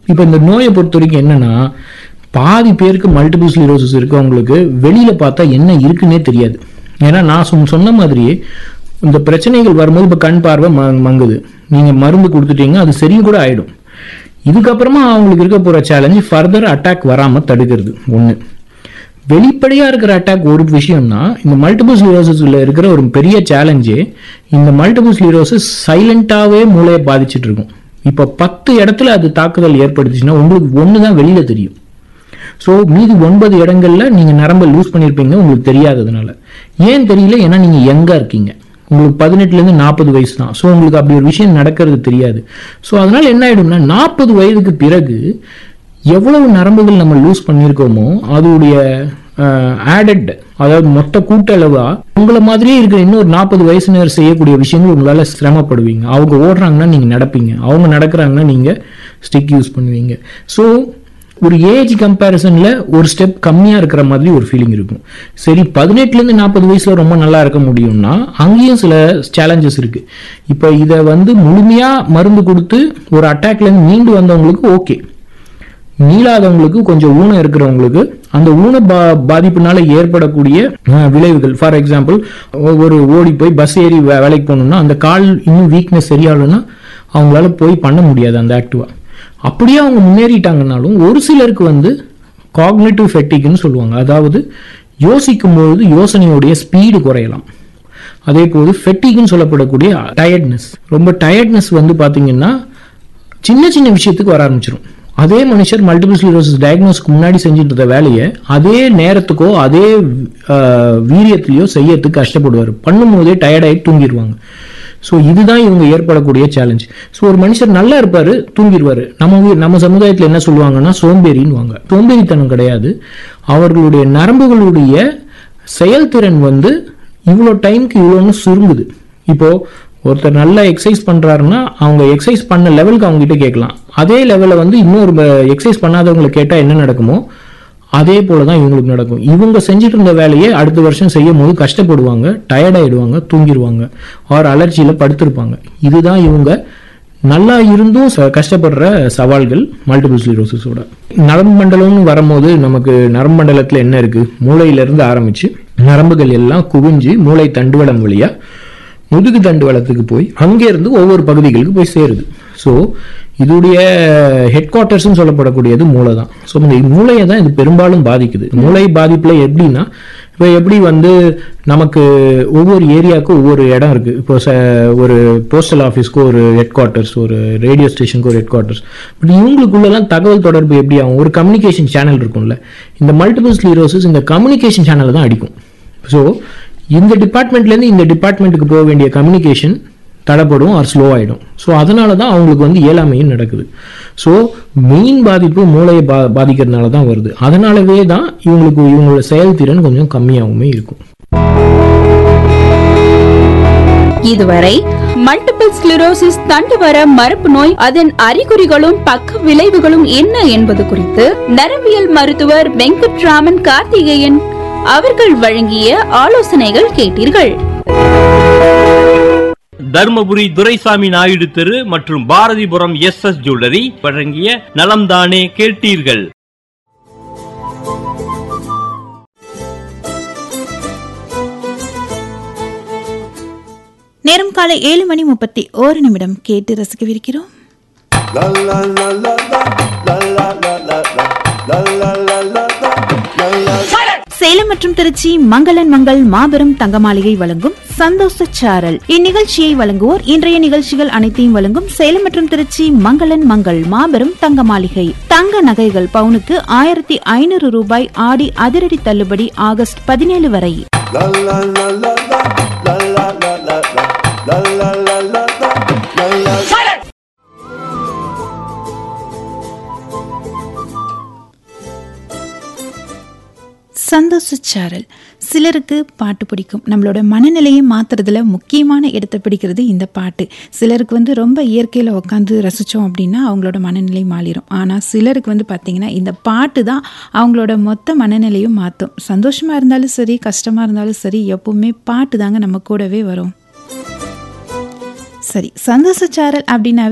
இப்போ இந்த நோயை பொறுத்த வரைக்கும் என்னன்னா பாதி பேருக்கு மல்டிபிள் ஸ்லீரோசிஸ் இருக்கவங்களுக்கு வெளியில பார்த்தா என்ன இருக்குன்னே தெரியாது ஏன்னா நான் சொன்ன- சொன்ன மாதிரியே இந்த பிரச்சனைகள் வரும்போது இப்போ கண் பார்வை ம- மங்குது நீங்க மருந்து கொடுத்துட்டீங்க அது சரியும் கூட ஆயிடும் இதுக்கப்புறமா அவங்களுக்கு இருக்க போற சேலஞ்சு ஃபர்தர் அட்டாக் வராம தடுக்கிறது ஒன்று வெளிப்படையா இருக்கிற அட்டாக் ஒரு விஷயம்னா இந்த மல்டிபிள் ஸ்லீரோசிஸ்ல இருக்கிற ஒரு பெரிய சேலஞ்சே இந்த மல்டிபிள் ஸ்லீரோசிஸ் சைலண்டாவே மூளையை பாதிச்சிட்டு இருக்கும் இப்போ பத்து இடத்துல அது தாக்குதல் ஏற்படுத்துச்சுன்னா உங்களுக்கு ஒன்று தான் வெளியில தெரியும் ஸோ மீதி ஒன்பது இடங்கள்ல நீங்க நரம்பை லூஸ் பண்ணியிருப்பீங்க உங்களுக்கு தெரியாததுனால ஏன் தெரியல ஏன்னா நீங்க எங்கா இருக்கீங்க உங்களுக்கு பதினெட்டுலேருந்து நாற்பது வயசு தான் ஸோ உங்களுக்கு அப்படி ஒரு விஷயம் நடக்கிறது தெரியாது ஸோ அதனால என்ன ஆயிடும்னா நாற்பது வயதுக்கு பிறகு எவ்வளவு நரம்புகள் நம்ம லூஸ் பண்ணியிருக்கோமோ அதோடைய ஆடட் அதாவது மொத்த கூட்டளவா உங்களை மாதிரியே இருக்கிற இன்னொரு நாற்பது வயசுனர் செய்யக்கூடிய விஷயங்கள் உங்களால சிரமப்படுவீங்க அவங்க ஓடுறாங்கன்னா நீங்க நடப்பீங்க அவங்க நடக்கிறாங்கன்னா நீங்க ஸ்டிக் யூஸ் பண்ணுவீங்க ஸோ ஒரு ஏஜ் கம்பேரிசன்ல ஒரு ஸ்டெப் கம்மியா இருக்கிற மாதிரி ஒரு ஃபீலிங் இருக்கும் சரி பதினெட்டுல இருந்து நாற்பது வயசுல ரொம்ப நல்லா இருக்க முடியும்னா அங்கேயும் சில சேலஞ்சஸ் இருக்கு இப்போ இதை வந்து முழுமையா மருந்து கொடுத்து ஒரு அட்டாக்ல இருந்து மீண்டு வந்தவங்களுக்கு ஓகே மீளாதவங்களுக்கு கொஞ்சம் ஊனம் இருக்கிறவங்களுக்கு அந்த ஊன பா பாதிப்புனால ஏற்படக்கூடிய அஹ், விளைவுகள் ஃபார் எக்ஸாம்பிள் ஒரு ஓடி போய் பஸ் ஏறி வே- வேலைக்கு போகணும்னா அந்த கால் இன்னும் வீக்னஸ் சரியாகலன்னா அவங்களால போய் பண்ண முடியாது அந்த ஆக்டிவா அப்படியே அவங்க முன்னேறிட்டாங்கனாலும் ஒரு சிலருக்கு வந்து காக்னேட்டிவ் ஃபெட்டிக்னு சொல்லுவாங்க அதாவது யோசிக்கும் பொழுது யோசனையுடைய ஸ்பீடு குறையலாம் அதே போது ஃபெட்டிக்னு சொல்லப்படக்கூடிய டயர்ட்னஸ் ரொம்ப டயர்ட்னஸ் வந்து பாத்தீங்கன்னா சின்ன சின்ன விஷயத்துக்கு வர ஆரம்பிச்சிடும் அதே மனுஷர் மல்டிபிள் ஸ்லீரோசிஸ் டயக்னோஸ்க்கு முன்னாடி செஞ்சுட்டு இருந்த வேலையை அதே நேரத்துக்கோ அதே ஆஹ், வீரியத்திலையோ செய்யறதுக்கு கஷ்டப்படுவார் பண்ணும்போதே டயர்டாகி தூங்கிடுவாங்க ஸோ இதுதான் இவங்க ஏற்படக்கூடிய சேலஞ்ச் ஸோ ஒரு மனுஷர் நல்லா இருப்பாரு தூங்கிடுவாரு நம்ம ஊர்- நம்ம சமுதாயத்தில் என்ன சொல்லுவாங்கன்னா சோம்பேறின்னு வாங்க சோம்பேறித்தனம் கிடையாது அவர்களுடைய நரம்புகளுடைய செயல்திறன் வந்து இவ்வளோ டைம்க்கு இவ்வளோன்னு சுருங்குது இப்போ ஒருத்தர் நல்லா எக்ஸசைஸ் பண்றாருன்னா அவங்க எக்ஸசைஸ் பண்ண லெவலுக்கு அவங்க கிட்ட கேட்கலாம் அதே லெவலில் வந்து இன்னொரு எக்ஸசைஸ் பண்ணாதவங்களை கேட்டால் என்ன நடக்குமோ அதே போல தான் இவங்களுக்கு நடக்கும் இவங்க செஞ்சுட்டு இருந்த வேலையை அடுத்த வருஷம் செய்யும் போது கஷ்டப்படுவாங்க டயர்ட் ஆயிடுவாங்க தூங்கிடுவாங்க ஆர் அலர்ஜியில் படுத்திருப்பாங்க இதுதான் இவங்க நல்லா இருந்தும் ச- கஷ்டப்படுற சவால்கள் மல்டிபிள் ஸ்லீரோசிஸோட நரம்பு மண்டலம்னு வரும்போது நமக்கு நரம்பு மண்டலத்தில் என்ன இருக்கு மூளையிலிருந்து ஆரம்பிச்சு நரம்புகள் எல்லாம் குவிஞ்சு மூளை தண்டுவடம் வழியா முதுகு தண்டுவலத்துக்கு போய் அங்கேருந்து ஒவ்வொரு பகுதிகளுக்கு போய் சேருது ஸோ இதுடைய ஹெட் குவார்ட்டர்ஸ்னு சொல்லப்படக்கூடியது மூளை தான் ஸோ இந்த மூளையை தான் இது பெரும்பாலும் பாதிக்குது மூளை பாதிப்பில் எப்படின்னா இப்போ எப்படி வந்து நமக்கு ஒவ்வொரு ஏரியாவுக்கும் ஒவ்வொரு இடம் இருக்கு இப்போ ச ஒரு போஸ்டல் ஆஃபீஸ்க்கு ஒரு ஹெட் குவார்ட்டர்ஸ் ஒரு ரேடியோ ஸ்டேஷனுக்கு ஒரு ஹெட் குவார்ட்டர்ஸ் பட் இவங்களுக்குள்ளலாம் தகவல் தொடர்பு எப்படி ஆகும் ஒரு கம்யூனிகேஷன் சேனல் இருக்கும்ல இந்த மல்டிபிள் ஸ்லீரோசிஸ் இந்த கம்யூனிகேஷன் சேனலை தான் அடிக்கும் ஸோ இந்த டிபார்ட்மெண்ட்லேருந்து இந்த டிபார்ட்மெண்ட்டுக்கு போக வேண்டிய கம்யூனிகேஷன் தடைப்படும் ஆர் ஸ்லோ ஆகிடும் ஸோ அதனால தான் அவங்களுக்கு வந்து இயலாமையும் நடக்குது ஸோ மெயின் பாதிப்பு மூளையை பா பாதிக்கிறதுனால தான் வருது அதனாலவே தான் இவங்களுக்கு இவங்களோட செயல்திறன் கொஞ்சம் கம்மியாகவுமே இருக்கும் இதுவரை மல்டிபிள் ஸ்க்ளிரோசிஸ் தண்டுவர மரபு நோய் அதன் அறிகுறிகளும் பக்க விளைவுகளும் என்ன என்பது குறித்து நரம்பியல் மருத்துவர் வெங்கட்ராமன் கார்த்திகேயன் அவர்கள் வழங்கிய ஆலோசனைகள் கேட்டீர்கள் தர்மபுரி துரைசாமி நாயுடு தெரு மற்றும் பாரதிபுரம் எஸ் எஸ் ஜுவல்லரி வழங்கிய நலம்தானே கேட்டீர்கள் நேரம் காலை ஏழு மணி முப்பத்தி ஓரு நிமிடம் கேட்டு ரசிக்கவிருக்கிறோம் சேலம் மற்றும் திருச்சி மங்களன் மங்கள் மாபெரும் தங்க மாளிகை வழங்கும் சந்தோஷ சாரல் இந்நிகழ்ச்சியை வழங்குவோர் இன்றைய நிகழ்ச்சிகள் அனைத்தையும் வழங்கும் சேலம் மற்றும் திருச்சி மங்களன் மங்கள் மாபெரும் தங்க மாளிகை தங்க நகைகள் பவுனுக்கு ஆயிரத்தி ஐநூறு ரூபாய் ஆடி அதிரடி தள்ளுபடி ஆகஸ்ட் பதினேழு வரை சந்தோஷ சாரல் சிலருக்கு பாட்டு பிடிக்கும் நம்மளோட மனநிலையை மாத்துறதுல முக்கியமான இடத்தை பிடிக்கிறது இந்த பாட்டு சிலருக்கு வந்து ரொம்ப இயற்கையில் உட்காந்து ரசித்தோம் அப்படின்னா அவங்களோட மனநிலை மாறிடும் ஆனால் சிலருக்கு வந்து பார்த்திங்கன்னா இந்த பாட்டு தான் அவங்களோட மொத்த மனநிலையும் மாற்றும் சந்தோஷமாக இருந்தாலும் சரி கஷ்டமாக இருந்தாலும் சரி எப்பவுமே பாட்டு தாங்க நம்ம கூடவே வரும் சரி சந்தோஷ சாரல் அப்படின்னாவே